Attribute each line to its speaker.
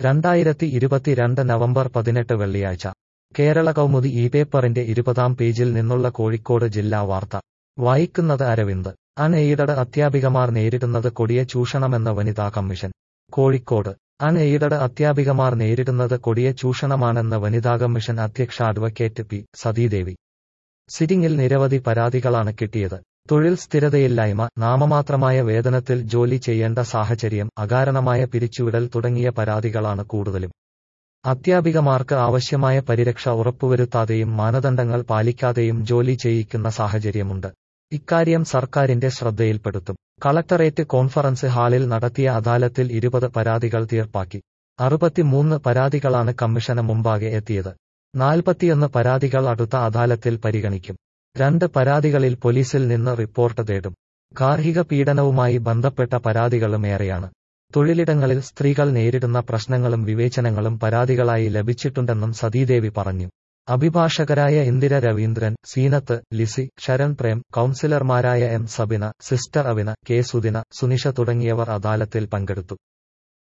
Speaker 1: രണ്ടായിരത്തി ഇരുപത്തിരണ്ട് നവംബർ പതിനെട്ട് വെള്ളിയാഴ്ച കേരള കൗമുദി ഈ പേപ്പറിന്റെ ഇരുപതാം പേജിൽ നിന്നുള്ള കോഴിക്കോട് ജില്ലാ വാർത്ത വായിക്കുന്നത് അരവിന്ദ് അൺ എയ്ഡഡ് അധ്യാപികമാർ നേരിടുന്നത് കൊടിയ ചൂഷണമെന്ന വനിതാ കമ്മീഷൻ കോഴിക്കോട് അൺ എയ്ഡഡ് അധ്യാപികമാർ നേരിടുന്നത് കൊടിയ ചൂഷണമാണെന്ന് വനിതാ കമ്മീഷൻ അധ്യക്ഷ അഡ്വക്കേറ്റ് പി സതീദേവി സിറ്റിംഗിൽ നിരവധി പരാതികളാണ് കിട്ടിയത് തൊഴിൽ സ്ഥിരതയില്ലായ്മ നാമമാത്രമായ വേതനത്തിൽ ജോലി ചെയ്യേണ്ട സാഹചര്യം അകാരണമായ പിരിച്ചുവിടൽ തുടങ്ങിയ പരാതികളാണ് കൂടുതലും അധ്യാപികമാർക്ക് ആവശ്യമായ പരിരക്ഷ ഉറപ്പുവരുത്താതെയും മാനദണ്ഡങ്ങൾ പാലിക്കാതെയും ജോലി ചെയ്യിക്കുന്ന സാഹചര്യമുണ്ട് ഇക്കാര്യം സർക്കാരിന്റെ ശ്രദ്ധയിൽപ്പെടുത്തും കളക്ടറേറ്റ് കോൺഫറൻസ് ഹാളിൽ നടത്തിയ അദാലത്തിൽ ഇരുപത് പരാതികൾ തീർപ്പാക്കി അറുപത്തിമൂന്ന് പരാതികളാണ് കമ്മീഷന് മുമ്പാകെ എത്തിയത് നാൽപ്പത്തിയൊന്ന് പരാതികൾ അടുത്ത അദാലത്തിൽ പരിഗണിക്കും രണ്ട് പരാതികളിൽ പോലീസിൽ നിന്ന് റിപ്പോർട്ട് തേടും ഗാർഹിക പീഡനവുമായി ബന്ധപ്പെട്ട പരാതികളും ഏറെയാണ് തൊഴിലിടങ്ങളിൽ സ്ത്രീകൾ നേരിടുന്ന പ്രശ്നങ്ങളും വിവേചനങ്ങളും പരാതികളായി ലഭിച്ചിട്ടുണ്ടെന്നും സതീദേവി പറഞ്ഞു അഭിഭാഷകരായ ഇന്ദിര രവീന്ദ്രൻ സീനത്ത് ലിസി ശരൺ പ്രേം കൌൺസിലർമാരായ M Sabina sister Avina K Sudina Sunisha തുടങ്ങിയവർ അദാലത്തിൽ പങ്കെടുത്തു